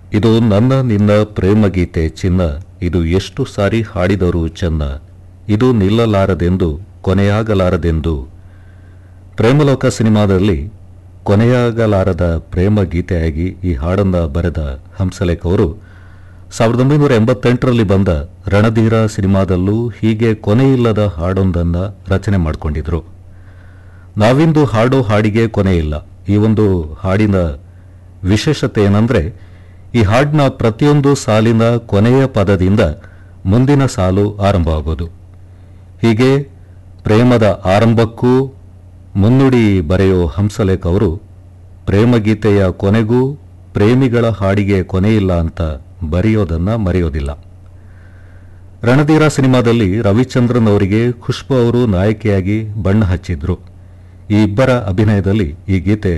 ಇದು ನನ್ನ ನಿನ್ನ ಪ್ರೇಮ ಗೀತೆ ಚಿನ್ನ ಇದು ಎಷ್ಟು ಸಾರಿ ಹಾಡಿದರು ಚೆನ್ನ ಇದು ನಿಲ್ಲಲಾರದೆಂದು ಕೊನೆಯಾಗಲಾರದೆಂದು ಪ್ರೇಮಲೋಕ ಸಿನಿಮಾದಲ್ಲಿ ಕೊನೆಯಾಗಲಾರದ ಪ್ರೇಮ ಗೀತೆಯಾಗಿ ಈ ಹಾಡನ್ನ ಬರೆದ ಹಂಸಲೇಖ್ ಅವರು ಸಾವಿರದ ಒಂಬೈನೂರ ಎಂಬತ್ತೆಂಟರಲ್ಲಿ ಬಂದ ರಣಧೀರ ಸಿನಿಮಾದಲ್ಲೂ ಹೀಗೆ ಕೊನೆಯಿಲ್ಲದ ಹಾಡೊಂದನ್ನು ರಚನೆ ಮಾಡಿಕೊಂಡಿದ್ರು ನಾವಿಂದು ಹಾಡೋ ಹಾಡಿಗೆ ಕೊನೆ ಇಲ್ಲ ಈ ಒಂದು ಹಾಡಿನ ವಿಶೇಷತೆ ಏನಂದ್ರೆ ಈ ಹಾಡಿನ ಪ್ರತಿಯೊಂದು ಸಾಲಿನ ಕೊನೆಯ ಪದದಿಂದ ಮುಂದಿನ ಸಾಲು ಆರಂಭವಾಗೋದು ಹೀಗೆ ಪ್ರೇಮದ ಆರಂಭಕ್ಕೂ ಮುನ್ನುಡಿ ಬರೆಯೋ ಹಂಸಲೇಖ್ ಅವರು ಪ್ರೇಮಗೀತೆಯ ಕೊನೆಗೂ ಪ್ರೇಮಿಗಳ ಹಾಡಿಗೆ ಕೊನೆಯಿಲ್ಲ ಅಂತ ಬರೆಯೋದನ್ನ ಮರೆಯೋದಿಲ್ಲ ರಣಧೀರ ಸಿನಿಮಾದಲ್ಲಿ ರವಿಚಂದ್ರನ್ ಅವರಿಗೆ ಖುಷ್ಬು ಅವರು ನಾಯಕಿಯಾಗಿ ಬಣ್ಣ ಹಚ್ಚಿದ್ರು ಈ ಇಬ್ಬರ ಅಭಿನಯದಲ್ಲಿ ಈ ಗೀತೆ